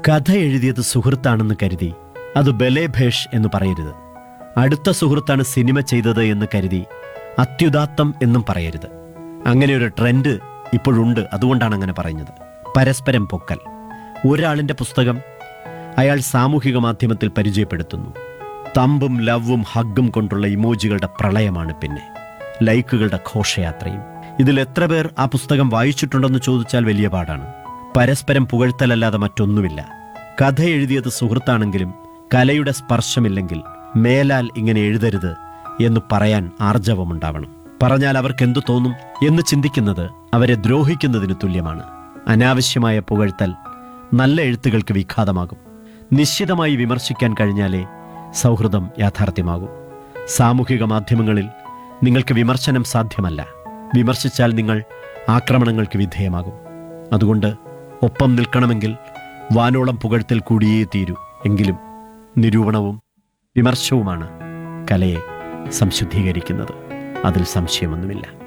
കഥ എഴുതിയത് സുഹൃത്താണെന്ന് കരുതി അത് ബലേഭേഷ് എന്ന് പറയരുത് അടുത്ത സുഹൃത്താണ് സിനിമ ചെയ്തത് എന്ന് കരുതി അത്യുദാത്തം എന്നും പറയരുത് അങ്ങനെ ഒരു ട്രെൻഡ് ഇപ്പോഴുണ്ട് അതുകൊണ്ടാണ് അങ്ങനെ പറയുന്നത് പരസ്പരം പൊക്കൽ ഒരാളിൻ്റെ പുസ്തകം അയാൾ സാമൂഹിക മാധ്യമത്തിൽ പരിചയപ്പെടുത്തുന്നു തമ്പും ലവും ഹഗ്ഗും കൊണ്ടുള്ള ഇമോജികളുടെ പ്രളയമാണ് പിന്നെ ലൈക്കുകളുടെ ഘോഷയാത്രയും ഇതിൽ എത്ര പേർ ആ പുസ്തകം വായിച്ചിട്ടുണ്ടെന്ന് ചോദിച്ചാൽ വലിയ പാടാണ് പരസ്പരം പുകഴ്ത്തലല്ലാതെ മറ്റൊന്നുമില്ല കഥ എഴുതിയത് സുഹൃത്താണെങ്കിലും കലയുടെ സ്പർശമില്ലെങ്കിൽ മേലാൽ ഇങ്ങനെ എഴുതരുത് എന്ന് പറയാൻ ആർജവമുണ്ടാവണം പറഞ്ഞാൽ അവർക്ക് എന്തു തോന്നും എന്ന് ചിന്തിക്കുന്നത് അവരെ ദ്രോഹിക്കുന്നതിന് തുല്യമാണ് അനാവശ്യമായ പുകഴ്ത്തൽ നല്ല എഴുത്തുകൾക്ക് വിഘാതമാകും നിശ്ചിതമായി വിമർശിക്കാൻ കഴിഞ്ഞാലേ സൗഹൃദം യാഥാർത്ഥ്യമാകും സാമൂഹിക മാധ്യമങ്ങളിൽ നിങ്ങൾക്ക് വിമർശനം സാധ്യമല്ല വിമർശിച്ചാൽ നിങ്ങൾ ആക്രമണങ്ങൾക്ക് വിധേയമാകും അതുകൊണ്ട് ഒപ്പം നിൽക്കണമെങ്കിൽ വാനോളം പുകഴ്ത്തൽ കൂടിയേ തീരൂ എങ്കിലും നിരൂപണവും വിമർശവുമാണ് കലയെ സംശുദ്ധീകരിക്കുന്നത് അതിൽ സംശയമൊന്നുമില്ല